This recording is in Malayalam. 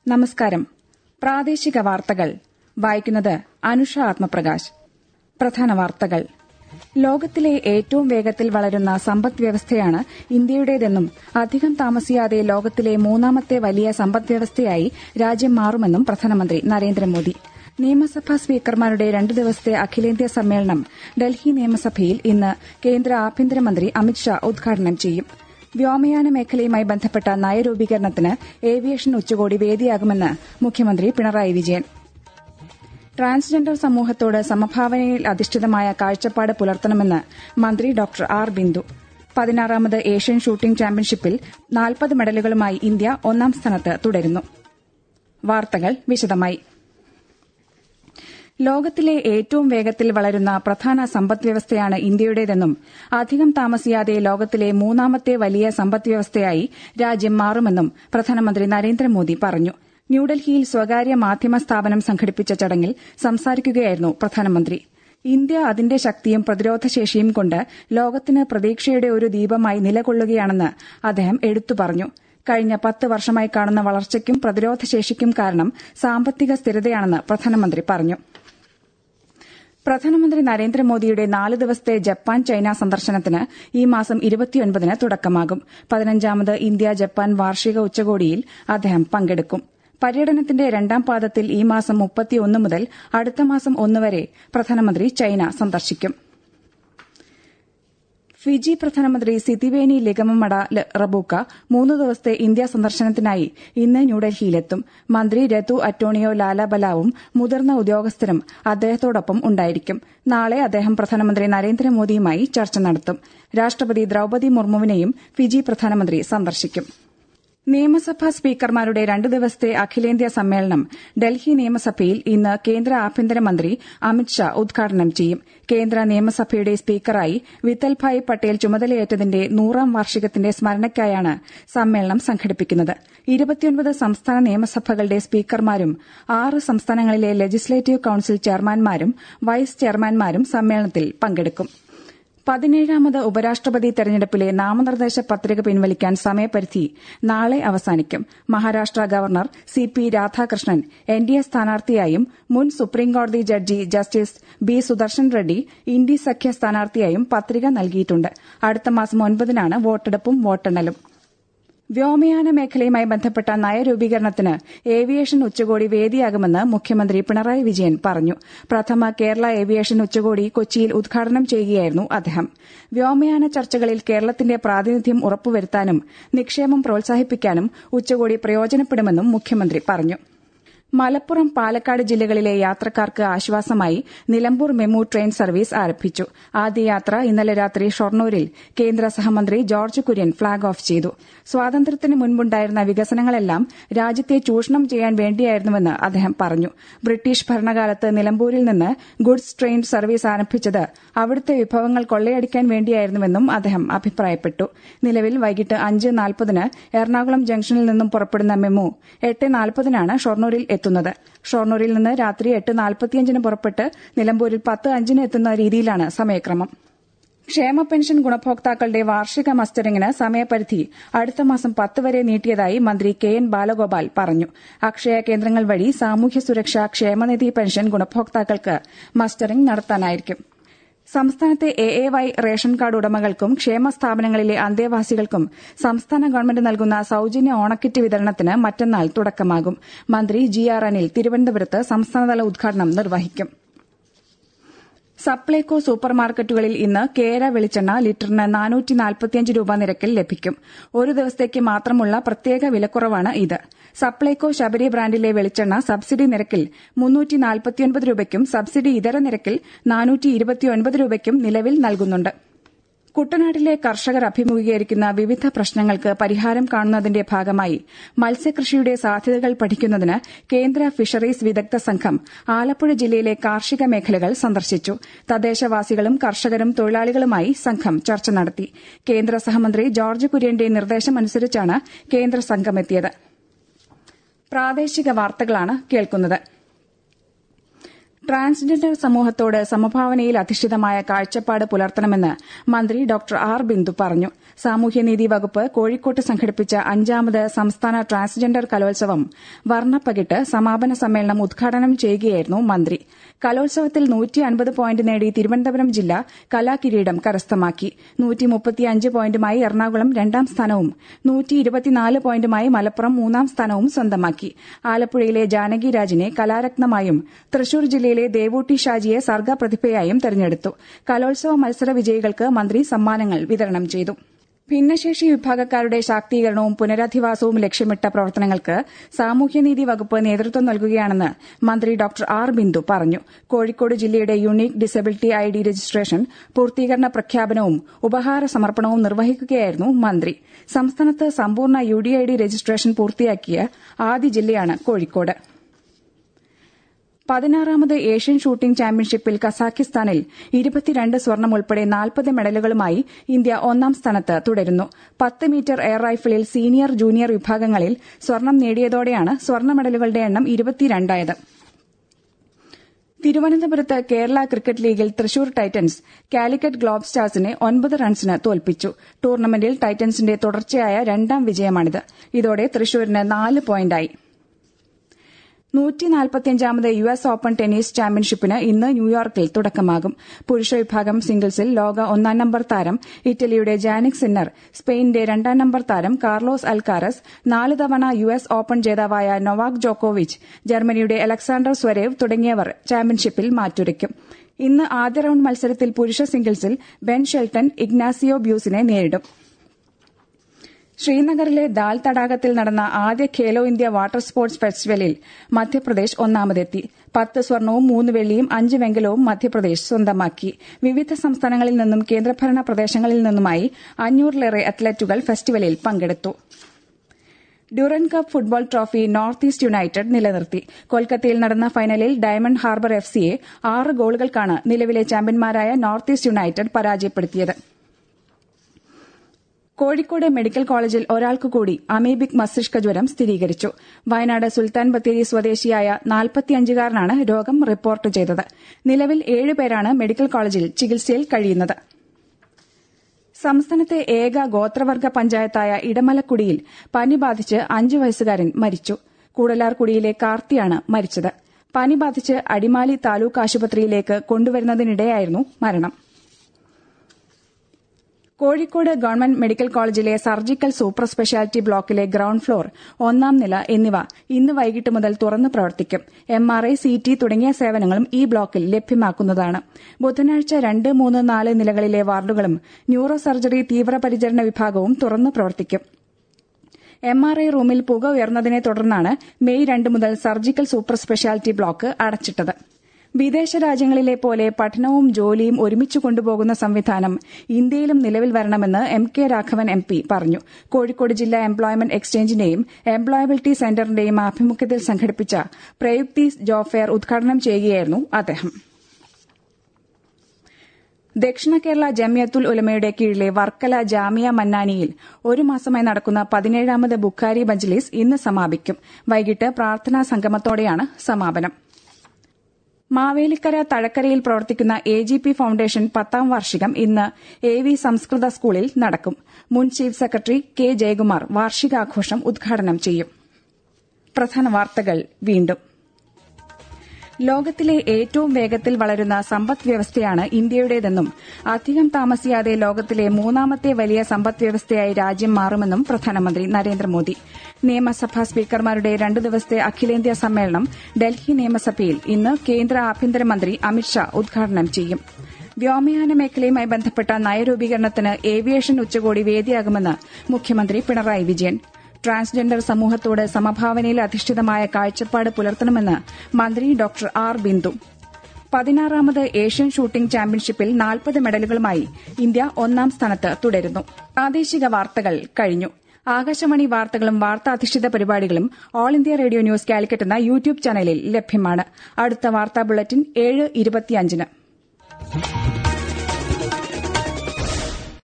നമസ്കാരം പ്രാദേശിക വാർത്തകൾ വായിക്കുന്നത് അനുഷ ആത്മപ്രകാശ് പ്രധാന വാർത്തകൾ ലോകത്തിലെ ഏറ്റവും വേഗത്തിൽ വളരുന്ന സമ്പദ് വ്യവസ്ഥയാണ് ഇന്ത്യയുടേതെന്നും അധികം താമസിയാതെ ലോകത്തിലെ മൂന്നാമത്തെ വലിയ സമ്പദ് വ്യവസ്ഥയായി രാജ്യം മാറുമെന്നും പ്രധാനമന്ത്രി നരേന്ദ്രമോദി നിയമസഭാ സ്പീക്കർമാരുടെ രണ്ട് ദിവസത്തെ അഖിലേന്ത്യാ സമ്മേളനം ഡൽഹി നിയമസഭയിൽ ഇന്ന് കേന്ദ്ര ആഭ്യന്തരമന്ത്രി അമിത്ഷാ ഉദ്ഘാടനം ചെയ്യും വ്യോമയാന മേഖലയുമായി ബന്ധപ്പെട്ട നയരൂപീകരണത്തിന് ഏവിയേഷൻ ഉച്ചകോടി വേദിയാകുമെന്ന് മുഖ്യമന്ത്രി പിണറായി വിജയൻ ട്രാൻസ്ജെൻഡർ സമൂഹത്തോട് സമഭാവനയിൽ അധിഷ്ഠിതമായ കാഴ്ചപ്പാട് പുലർത്തണമെന്ന് മന്ത്രി ഡോക്ടർ ആർ ബിന്ദു പതിനാറാമത് ഏഷ്യൻ ഷൂട്ടിംഗ് ചാമ്പ്യൻഷിപ്പിൽ നാൽപ്പത് മെഡലുകളുമായി ഇന്ത്യ ഒന്നാം സ്ഥാനത്ത് തുടരുന്നു വാർത്തകൾ വിശദമായി ലോകത്തിലെ ഏറ്റവും വേഗത്തിൽ വളരുന്ന പ്രധാന സമ്പദ് വ്യവസ്ഥയാണ് ഇന്ത്യയുടേതെന്നും അധികം താമസിയാതെ ലോകത്തിലെ മൂന്നാമത്തെ വലിയ സമ്പദ് വ്യവസ്ഥയായി രാജ്യം മാറുമെന്നും പ്രധാനമന്ത്രി നരേന്ദ്രമോദി പറഞ്ഞു ന്യൂഡൽഹിയിൽ സ്വകാര്യ മാധ്യമ സ്ഥാപനം സംഘടിപ്പിച്ച ചടങ്ങിൽ സംസാരിക്കുകയായിരുന്നു പ്രധാനമന്ത്രി ഇന്ത്യ അതിന്റെ ശക്തിയും പ്രതിരോധശേഷിയും കൊണ്ട് ലോകത്തിന് പ്രതീക്ഷയുടെ ഒരു ദീപമായി നിലകൊള്ളുകയാണെന്ന് അദ്ദേഹം എടുത്തു പറഞ്ഞു കഴിഞ്ഞ പത്ത് വർഷമായി കാണുന്ന വളർച്ചയ്ക്കും പ്രതിരോധശേഷിക്കും കാരണം സാമ്പത്തിക സ്ഥിരതയാണെന്ന് പ്രധാനമന്ത്രി പറഞ്ഞു പ്രധാനമന്ത്രി നരേന്ദ്രമോദിയുടെ നാല് ദിവസത്തെ ജപ്പാൻ ചൈന സന്ദർശനത്തിന് ഈ മാസം ഇരുപത്തിയൊൻപതിന് തുടക്കമാകും പതിനഞ്ചാമത് ഇന്ത്യ ജപ്പാൻ വാർഷിക ഉച്ചകോടിയിൽ അദ്ദേഹം പങ്കെടുക്കും പര്യടനത്തിന്റെ രണ്ടാം പാദത്തിൽ ഈ മാസം മുപ്പത്തിയൊന്ന് മുതൽ അടുത്ത മാസം ഒന്ന് വരെ പ്രധാനമന്ത്രി ചൈന സന്ദർശിക്കും ഫിജി പ്രധാനമന്ത്രി സിതിവേനി ലിഗമമട റബൂക്ക മൂന്ന് ദിവസത്തെ ഇന്ത്യ സന്ദർശനത്തിനായി ഇന്ന് ന്യൂഡൽഹിയിലെത്തും മന്ത്രി രതു അറ്റോണിയോ ലാലാബലാവും മുതിർന്ന ഉദ്യോഗസ്ഥരും അദ്ദേഹത്തോടൊപ്പം ഉണ്ടായിരിക്കും നാളെ അദ്ദേഹം പ്രധാനമന്ത്രി നരേന്ദ്രമോദിയുമായി ചർച്ച നടത്തും രാഷ്ട്രപതി ദ്രൌപതി മുർമുവിനെയും ഫിജി പ്രധാനമന്ത്രി സന്ദർശിക്കും നിയമസഭാ സ്പീക്കർമാരുടെ രണ്ട് ദിവസത്തെ അഖിലേന്ത്യാ സമ്മേളനം ഡൽഹി നിയമസഭയിൽ ഇന്ന് കേന്ദ്ര ആഭ്യന്തരമന്ത്രി അമിത്ഷാ ഉദ്ഘാടനം ചെയ്യും കേന്ദ്ര നിയമസഭയുടെ സ്പീക്കറായി വിത്തൽഭായ് പട്ടേൽ ചുമതലയേറ്റതിന്റെ നൂറാം വാർഷികത്തിന്റെ സ്മരണയ്ക്കായാണ് സമ്മേളനം സംഘടിപ്പിക്കുന്നത് ഇരുപത്തിയൊൻപത് സംസ്ഥാന നിയമസഭകളുടെ സ്പീക്കർമാരും ആറ് സംസ്ഥാനങ്ങളിലെ ലെജിസ്ലേറ്റീവ് കൌൺസിൽ ചെയർമാൻമാരും വൈസ് ചെയർമാൻമാരും സമ്മേളനത്തിൽ പങ്കെടുക്കും പതിനേഴാമത് ഉപരാഷ്ട്രപതി തെരഞ്ഞെടുപ്പിലെ നാമനിർദ്ദേശ പത്രിക പിൻവലിക്കാൻ സമയപരിധി നാളെ അവസാനിക്കും Maharashtra governor C P Radhakrishnan N D A സ്ഥാനാർത്ഥിയായും മുൻ സുപ്രീംകോടതി judge justice B Sudarshan Reddy India സഖ്യ സ്ഥാനാർത്ഥിയായും പത്രിക നൽകിയിട്ടുണ്ട് അടുത്ത മാസം ഒൻപതിനാണ് വോട്ടെടുപ്പും വോട്ടെണ്ണലും വ്യോമയാന മേഖലയുമായി ബന്ധപ്പെട്ട നയരൂപീകരണത്തിന് ഏവിയേഷൻ ഉച്ചകോടി വേദിയാകുമെന്ന് മുഖ്യമന്ത്രി പിണറായി വിജയൻ പറഞ്ഞു പ്രഥമ കേരള ഏവിയേഷൻ ഉച്ചകോടി കൊച്ചിയിൽ ഉദ്ഘാടനം ചെയ്യുകയായിരുന്നു അദ്ദേഹം വ്യോമയാന ചർച്ചകളിൽ കേരളത്തിന്റെ പ്രാതിനിധ്യം ഉറപ്പുവരുത്താനും നിക്ഷേപം പ്രോത്സാഹിപ്പിക്കാനും ഉച്ചകോടി പ്രയോജനപ്പെടുമെന്നും മുഖ്യമന്ത്രി പറഞ്ഞു മലപ്പുറം പാലക്കാട് ജില്ലകളിലെ യാത്രക്കാർക്ക് ആശ്വാസമായി നിലമ്പൂർ മെമു ട്രെയിൻ സർവീസ് ആരംഭിച്ചു ആദ്യ യാത്ര ഇന്നലെ രാത്രി ഷൊർണൂരിൽ കേന്ദ്ര സഹമന്ത്രി ജോർജ് കുര്യൻ ഫ്ളാഗ് ഓഫ് ചെയ്തു സ്വാതന്ത്ര്യത്തിന് മുൻപുണ്ടായിരുന്ന വികസനങ്ങളെല്ലാം രാജ്യത്തെ ചൂഷണം ചെയ്യാൻ വേണ്ടിയായിരുന്നുവെന്ന് അദ്ദേഹം പറഞ്ഞു ബ്രിട്ടീഷ് ഭരണകാലത്ത് നിലമ്പൂരിൽ നിന്ന് ഗുഡ്സ് ട്രെയിൻ സർവീസ് ആരംഭിച്ചത് അവിടുത്തെ വിഭവങ്ങൾ കൊള്ളയടിക്കാൻ വേണ്ടിയായിരുന്നുവെന്നും അദ്ദേഹം അഭിപ്രായപ്പെട്ടു നിലവിൽ വൈകിട്ട് അഞ്ച് നാൽപ്പതിന് എറണാകുളം ജംഗ്ഷനിൽ നിന്നും പുറപ്പെടുന്ന മെമു എട്ട് നാൽപ്പതിനാണ് ഷൊർണൂരിൽ എത്തുന്നത് ഷൊർണൂരിൽ നിന്ന് രാത്രി എട്ട് നാൽപ്പത്തിയഞ്ചിന് പുറപ്പെട്ട് നിലമ്പൂരിൽ പത്ത് അഞ്ചിന് എത്തുന്ന രീതിയിലാണ് സമയക്രമം ക്ഷേമ പെൻഷൻ ഗുണഭോക്താക്കളുടെ വാർഷിക മസ്റ്ററിംഗിന് സമയപരിധി അടുത്ത മാസം പത്ത് വരെ നീട്ടിയതായി മന്ത്രി കെ എൻ ബാലഗോപാൽ പറഞ്ഞു അക്ഷയ കേന്ദ്രങ്ങൾ വഴി സാമൂഹ്യ സുരക്ഷാ ക്ഷേമനിധി പെൻഷൻ ഗുണഭോക്താക്കൾക്ക് മസ്റ്ററിംഗ് നടത്താനായിരിക്കും സംസ്ഥാനത്തെ A A Y ration card ഉടമകൾക്കും ക്ഷേമ സ്ഥാപനങ്ങളിലെ അന്തേവാസികൾക്കും സംസ്ഥാന ഗവൺമെന്റ് നൽകുന്ന സൌജന്യ ഓണക്കിറ്റ് വിതരണത്തിന് മറ്റന്നാൾ തുടക്കമാകും മന്ത്രി ജി ആർ അനിൽ തിരുവനന്തപുരത്ത് സംസ്ഥാനതല ഉദ്ഘാടനം നിർവഹിക്കും സപ്ലൈകോ സൂപ്പർ മാർക്കറ്റുകളിൽ ഇന്ന് കേര വെളിച്ചെണ്ണ ലിറ്ററിന് നാനൂറ്റി നാൽപ്പത്തിയഞ്ച് രൂപ നിരക്കിൽ ലഭിക്കും ഒരു ദിവസത്തേക്ക് മാത്രമുള്ള പ്രത്യേക വിലക്കുറവാണ് ഇത് സപ്ലൈകോ ശബരി ബ്രാൻഡിലെ വെളിച്ചെണ്ണ സബ്സിഡി നിരക്കിൽ മുന്നൂറ്റി നാൽപ്പത്തിയൊൻപത് രൂപയ്ക്കും സബ്സിഡി ഇതര നിരക്കിൽ നാനൂറ്റി ഇരുപത്തിയൊൻപത് രൂപയ്ക്കും നിലവിൽ നൽകുന്നുണ്ട് കുട്ടനാട്ടിലെ കർഷകർ അഭിമുഖീകരിക്കുന്ന വിവിധ പ്രശ്നങ്ങൾക്ക് പരിഹാരം കാണുന്നതിന്റെ ഭാഗമായി മത്സ്യകൃഷിയുടെ സാധ്യതകൾ പഠിക്കുന്നതിന് കേന്ദ്ര ഫിഷറീസ് വിദഗ്ധ സംഘം ആലപ്പുഴ ജില്ലയിലെ കാർഷിക മേഖലകൾ സന്ദർശിച്ചു തദ്ദേശവാസികളും കർഷകരും തൊഴിലാളികളുമായി സംഘം ചർച്ച നടത്തി കേന്ദ്ര സഹമന്ത്രി ജോർജ് കുര്യന്റെ നിർദ്ദേശമനുസരിച്ചാണ് കേന്ദ്ര സംഘമെത്തിയത് പ്രാദേശിക വാർത്തകളാണ് കേൾക്കുന്നത് ട്രാൻസ്ജെൻഡർ സമൂഹത്തോട് സമഭാവനയിൽ അധിഷ്ഠിതമായ കാഴ്ചപ്പാട് പുലർത്തണമെന്ന് മന്ത്രി ഡോക്ടർ ആർ ബിന്ദു പറഞ്ഞു സാമൂഹ്യനീതി വകുപ്പ് കോഴിക്കോട്ട് സംഘടിപ്പിച്ച അഞ്ചാമത് സംസ്ഥാന ട്രാൻസ്ജെൻഡർ കലോത്സവം വർണ്ണപ്പകിട്ട് സമാപന സമ്മേളനം ഉദ്ഘാടനം ചെയ്യുകയായിരുന്നു മന്ത്രി കലോത്സവത്തിൽ നൂറ്റി അൻപത് പോയിന്റ് നേടി തിരുവനന്തപുരം ജില്ല കലാകിരീടം കരസ്ഥമാക്കി നൂറ്റി മുപ്പത്തിയഞ്ച് പോയിന്റുമായി എറണാകുളം രണ്ടാം സ്ഥാനവും നൂറ്റി ഇരുപത്തിനാല് പോയിന്റുമായി മലപ്പുറം മൂന്നാം സ്ഥാനവും സ്വന്തമാക്കി ആലപ്പുഴയിലെ ജാനകി രാജിനെ കലാരത്നമായും തൃശൂർ ജില്ലയിലെ ദേവൂട്ടി ഷാജിയെ സർഗപ്രതിഭയായും തെരഞ്ഞെടുത്തു കലോത്സവ മത്സര വിജയികൾക്ക് മന്ത്രി സമ്മാനങ്ങൾ വിതരണം ചെയ്തു ഭിന്നശേഷി വിഭാഗക്കാരുടെ ശാക്തീകരണവും പുനരധിവാസവും ലക്ഷ്യമിട്ട പ്രവർത്തനങ്ങൾക്ക് സാമൂഹ്യനീതി വകുപ്പ് നേതൃത്വം നൽകുകയാണെന്ന് മന്ത്രി ഡോക്ടർ ആർ ബിന്ദു പറഞ്ഞു കോഴിക്കോട് ജില്ലയുടെ unique disability I D registration പൂർത്തീകരണ പ്രഖ്യാപനവും ഉപഹാര സമർപ്പണവും നിർവഹിക്കുകയായിരുന്നു മന്ത്രി സംസ്ഥാനത്ത് സമ്പൂർണ്ണ U D I D registration പൂർത്തിയാക്കിയ ആദ്യ ജില്ലയാണ് കോഴിക്കോട് പതിനാറാമത് ഏഷ്യൻ ഷൂട്ടിംഗ് ചാമ്പ്യൻഷിപ്പിൽ കസാഖിസ്ഥാനിൽ ഇരുപത്തിരണ്ട് സ്വർണം ഉൾപ്പെടെ നാൽപ്പത് മെഡലുകളുമായി ഇന്ത്യ ഒന്നാം സ്ഥാനത്ത് തുടരുന്നു പത്ത് മീറ്റർ എയർ റൈഫിളിൽ സീനിയർ ജൂനിയർ വിഭാഗങ്ങളിൽ സ്വർണം നേടിയതോടെയാണ് സ്വർണ്ണ മെഡലുകളുടെ എണ്ണം ഇരുപത്തിരണ്ടായത് തിരുവനന്തപുരത്ത് കേരള ക്രിക്കറ്റ് ലീഗിൽ തൃശൂർ ടൈറ്റൻസ് കാലിക്കറ്റ് ഗ്ലോബ് സ്റ്റാർസിനെ ഒൻപത് റൺസിന് തോൽപ്പിച്ചു ടൂർണമെന്റിൽ ടൈറ്റൻസിന്റെ തുടർച്ചയായ രണ്ടാം വിജയമാണിത് ഇതോടെ തൃശൂരിന് നാല് പോയിന്റായി നൂറ്റിനാൽപ്പത്തിയഞ്ചാമത് യു എസ് ഓപ്പൺ ടെന്നീസ് ചാമ്പ്യൻഷിപ്പിന് ഇന്ന് ന്യൂയോർക്കിൽ തുടക്കമാകും പുരുഷ വിഭാഗം സിംഗിൾസിൽ ലോക ഒന്നാം നമ്പർ താരം ഇറ്റലിയുടെ ജാനിക് സിന്നർ സ്പെയിനിന്റെ രണ്ടാം നമ്പർ താരം കാർലോസ് അൽക്കാരസ് നാല് തവണ യു എസ് ഓപ്പൺ ജേതാവായ നൊവാക് ജോക്കോവിച്ച് ജർമ്മനിയുടെ അലക്സാണ്ടർ സ്വരേവ് തുടങ്ങിയവർ ചാമ്പ്യൻഷിപ്പിൽ മാറ്റുരയ്ക്കും ഇന്ന് ആദ്യ റൌണ്ട് മത്സരത്തിൽ പുരുഷ സിംഗിൾസിൽ ബെൻ ഷെൽട്ടൺ ഇഗ്നാസിയോ ബ്യൂസിനെ നേരിടും ശ്രീനഗറിലെ ദാൽ തടാകത്തിൽ നടന്ന ആദ്യ ഖേലോ ഇന്ത്യ വാട്ടർ സ്പോർട്സ് ഫെസ്റ്റിവലിൽ മധ്യപ്രദേശ് ഒന്നാമതെത്തി പത്ത് സ്വർണവും മൂന്ന് വെള്ളിയും അഞ്ച് വെങ്കലവും മധ്യപ്രദേശ് സ്വന്തമാക്കി വിവിധ സംസ്ഥാനങ്ങളിൽ നിന്നും കേന്ദ്രഭരണ പ്രദേശങ്ങളിൽ നിന്നുമായി അഞ്ഞൂറിലേറെ അത്ലറ്റുകൾ ഫെസ്റ്റിവലിൽ പങ്കെടുത്തു Durand Cup football trophy North East United നിലനിർത്തി കൊൽക്കത്തയിൽ നടന്ന ഫൈനലിൽ ഡയമണ്ട് ഹാർബർ എഫ് സിയെ ആറ് ഗോളുകൾക്കാണ് നിലവിലെ ചാമ്പ്യന്മാരായ നോർത്ത് ഈസ്റ്റ് യുണൈറ്റഡ് പരാജയപ്പെടുത്തിയത് കോഴിക്കോട് മെഡിക്കൽ കോളേജിൽ ഒരാൾക്ക് കൂടി അമീബിക് മസ്തിഷ്ക ജ്വരം സ്ഥിരീകരിച്ചു വയനാട് സുൽത്താൻ ബത്തേരി സ്വദേശിയായ നാൽപ്പത്തിയഞ്ചുകാരനാണ് രോഗം റിപ്പോർട്ട് ചെയ്തത് നിലവിൽ ഏഴുപേരാണ് മെഡിക്കൽ കോളേജിൽ ചികിത്സയിൽ കഴിയുന്നത് സംസ്ഥാനത്തെ ഏക ഗോത്രവർഗ പഞ്ചായത്തായ ഇടമലക്കുടിയിൽ പനി ബാധിച്ച് അഞ്ചു വയസ്സുകാരൻ മരിച്ചു കൂടലാർകുടിയിലെ കാർത്തിയാണ് മരിച്ചത് പനി ബാധിച്ച് അടിമാലി താലൂക്ക് ആശുപത്രിയിലേക്ക് കൊണ്ടുവരുന്നതിനിടെയായിരുന്നു മരണം കോഴിക്കോട് ഗവൺമെന്റ് മെഡിക്കൽ കോളേജിലെ സർജിക്കൽ സൂപ്പർ സ്പെഷ്യാലിറ്റി ബ്ലോക്കിലെ ഗ്രൌണ്ട് ഫ്ലോർ ഒന്നാം നില എന്നിവ ഇന്ന് വൈകിട്ട് മുതൽ തുറന്ന് പ്രവർത്തിക്കും M R I C T തുടങ്ങിയ സേവനങ്ങളും ഈ ബ്ലോക്കിൽ ലഭ്യമാക്കുന്നതാണ് ബുധനാഴ്ച രണ്ട് മൂന്ന് നാല് നിലകളിലെ വാർഡുകളും ന്യൂറോ സർജറി തീവ്രപരിചരണ വിഭാഗവും തുറന്ന് പ്രവർത്തിക്കും എം ആർ ഐ റൂമിൽ പുക ഉയർന്നതിനെ തുടർന്നാണ് മെയ് രണ്ട് മുതൽ സർജിക്കൽ സൂപ്പർ സ്പെഷ്യാലിറ്റി ബ്ലോക്ക് അടച്ചിട്ടത് വിദേശ രാജ്യങ്ങളിലെ പോലെ പഠനവും ജോലിയും ഒരുമിച്ച് കൊണ്ടുപോകുന്ന സംവിധാനം ഇന്ത്യയിലും നിലവിൽ വരണമെന്ന് M K Raghavan M P പറഞ്ഞു കോഴിക്കോട് ജില്ലാ എംപ്ലോയ്മെന്റ് എക്സ്ചേഞ്ചിന്റെയും എംപ്ലോയബിലിറ്റി സെന്ററിന്റെയും ആഭിമുഖ്യത്തിൽ സംഘടിപ്പിച്ച പ്രയുക്തി ജോബ് ഫെയർ ഉദ്ഘാടനം ചെയ്യുകയായിരുന്നു അദ്ദേഹം ദക്ഷിണ കേരള ജമിയത്തുൽ ഉലമയുടെ കീഴിലെ വർക്കല ജാമിയ മന്നാനിയിൽ ഒരു മാസമായി നടക്കുന്ന പതിനേഴാമത് ബുഖാരി മജ്ലിസ് ഇന്ന് സമാപിക്കും വൈകിട്ട് പ്രാർത്ഥനാ സംഗമത്തോടെയാണ് സമാപനം മാവേലിക്കര തഴക്കരയിൽ പ്രവർത്തിക്കുന്ന എ ജി പി ഫൌണ്ടേഷൻ പത്താം വാർഷികം ഇന്ന് എ വി സംസ്കൃത സ്കൂളിൽ നടക്കും മുൻ ചീഫ് സെക്രട്ടറി കെ ജയകുമാർ വാർഷികാഘോഷം ഉദ്ഘാടനം ചെയ്യും പ്രധാന വാർത്തകൾ വീണ്ടും ലോകത്തിലെ ഏറ്റവും വേഗത്തിൽ വളരുന്ന സമ്പദ് വ്യവസ്ഥയാണ് ഇന്ത്യയുടേതെന്നും അധികം താമസിയാതെ ലോകത്തിലെ മൂന്നാമത്തെ വലിയ സമ്പദ് വ്യവസ്ഥയായി രാജ്യം മാറുമെന്നും പ്രധാനമന്ത്രി നരേന്ദ്രമോദി നിയമസഭാ സ്പീക്കർമാരുടെ രണ്ടു ദിവസത്തെ അഖിലേന്ത്യാ സമ്മേളനം ഡൽഹി നിയമസഭയിൽ ഇന്ന് കേന്ദ്ര ആഭ്യന്തരമന്ത്രി അമിത്ഷാ ഉദ്ഘാടനം ചെയ്യും വ്യോമയാന മേഖലയുമായി ബന്ധപ്പെട്ട നയരൂപീകരണത്തിന് ഏവിയേഷൻ ഉച്ചകോടി വേദിയാകുമെന്ന് മുഖ്യമന്ത്രി പിണറായി വിജയൻ ട്രാൻസ്ജെൻഡർ സമൂഹത്തോട് സമഭാവനയിൽ അധിഷ്ഠിതമായ കാഴ്ചപ്പാട് പുലർത്തണമെന്ന് മന്ത്രി ഡോക്ടർ ആർ ബിന്ദു പതിനാറാമത് ഏഷ്യൻ ഷൂട്ടിംഗ് ചാമ്പ്യൻഷിപ്പിൽ നാൽപ്പത് മെഡലുകളുമായി ഇന്ത്യ ഒന്നാം സ്ഥാനത്ത് തുടരുന്നു പ്രാദേശിക വാർത്തകൾ കഴിഞ്ഞു ആകാശവാണി വാർത്തകളും വാർത്താധിഷ്ഠിത പരിപാടികളും All India Radio News Calicut എന്ന യൂട്യൂബ് ചാനലിൽ ലഭ്യമാണ് അടുത്ത വാർത്താ ബുള്ളറ്റിൻ ഏഴ് ഇരുപത്തിയഞ്ചിന്